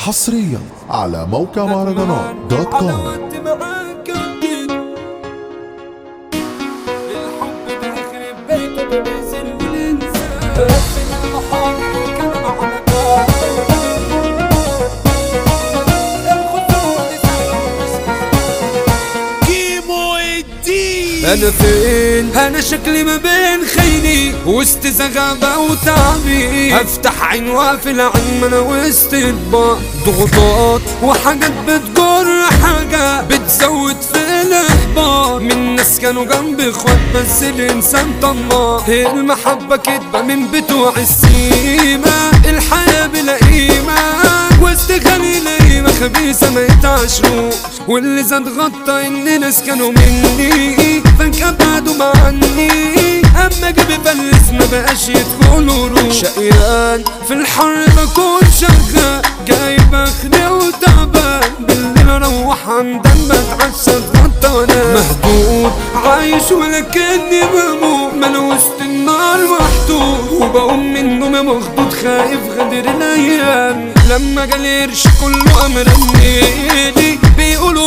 حصريا على موقع مهرجانات دوت كوم حلاوتي معاك جديد الحب ده يخرب بيته ده بيذل الانسان ربنا المحاضر الكلام على بعض الخطوة دي كيمو الدين انا فين انا شكلي ما بين خيلي وسط زغابة وتعبي افتح عين واقفل عين ما انا وسط اطباق ضغوطات وحاجات بتجر حاجة بتزود في الاحباط من ناس كانوا جنبي اخوات بس الانسان طماع المحبة كدبة من بتوع السيمة الحياة بلا قيمة وسط خليل قيمة خبيثة ما يتعاشروا واللي زاد غطى ان ناس كانوا مني فجأة بعدوا عني اما جيبي بلس ما بقاش يدخلوا روح شقيان في الحر بكون شغال جايب اخري وتعبان بالليل اروح عندن بتعشى اتغطى وانا مهدود عايش ولكني بموت ما انا وسط النار محطوط وبقوم من نومي مخضوض خايف غدر الايام لما جالي قرش كله امر مني بيقولوا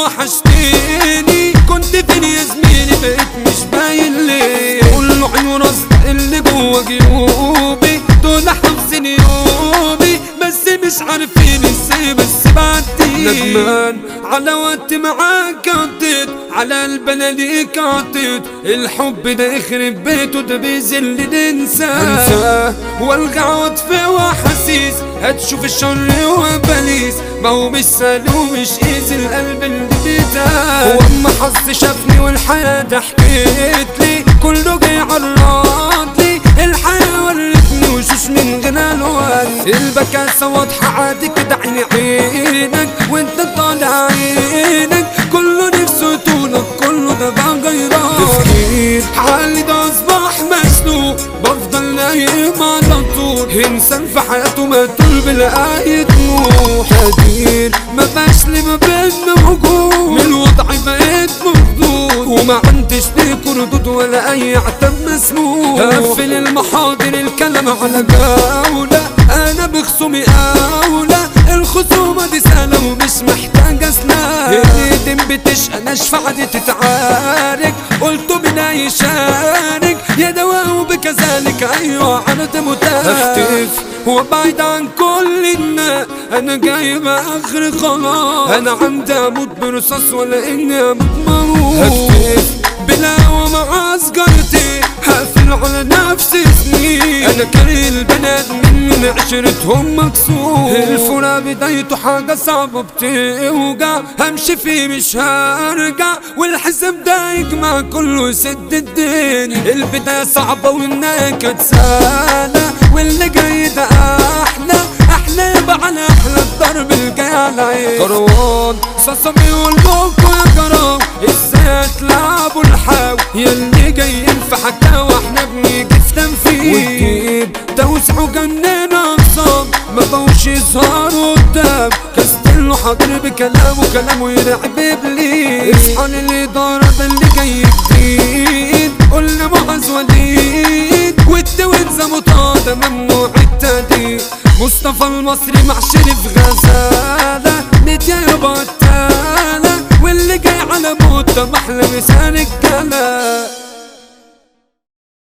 وحشتني كنت فين يا زميلي بقيت مش باين ليه كله عين ورزق اللي جوا جيوبي دول حافظين يومي بس مش عارفين ازاي بس بعدي ندمان على وقت معاك قضيت على البلا ليك عطيت الحب ده يخرب بيته ده بيذل الانسان انساه والغى عواطفي واحاسيس هتشوف الشر وبليس ما هو مش سهل ومش ايزي القلب اللي بيتاه واما حظي شافني والحياة ده حكيت لي كله جاي عرض لي الحياة ورتني وشوش من غنى الوان البكاسة واضحة عادي كده عيني عينك وانت طالع عينك كله نفسه يطولك كله ده بقى غيران تفكير حالي ده اصبح مسلوق بفضل نايم على طول انسان في حياته مقتول بالاي طموح تقدير ما بقاش لي ما بينا وجود من وضعي بقيت مخدود وما عنديش ليك ردود ولا اي عتب مسموح قفل المحاضر الكلام على جولة انا بخصومي اولى الخصومة دي سهلة ومش محتاجة سلاح الايدين بتشقى ناشفة دي تتعارك قلت بنا يشارك يا دواء وبكذلك ايوه عرض متاح اختف وابعد عن كل الناس انا جايب اخر خلاص انا عندي اموت برصاص ولا اني اموت موت هختف بلا ومع سجارتي هقفل على نفسي سنين انا كاره البنات من من عشرتهم مكسور الفرا بدايته حاجة صعبة بتوجع همشي فيه مش هرجع والحزب ده يجمع كله يسد الدنيا البداية صعبة والنكد سهلة واللي جاي ده احلى احلى يبقى على احلى الضرب الجاي على عين كروان صاصمي والبوكو يا كرام ازاي تلعبوا الحاو يلي جايين في حكا واحنا بنيجي في تنفيذ والديب توسع وجنن اقسام ما بقوش يظهروا قدام كاستلو حاضر بكلامه كلامه يرعب ابليس اصحى للاداره ده اللي جاي جديد قول معز وليد والتوينزا مطاطا ممنوع التهديد مصطفى المصري مع شريف غزالة ميديا يابا التالة واللي جاي على موته محلى مثال الجلا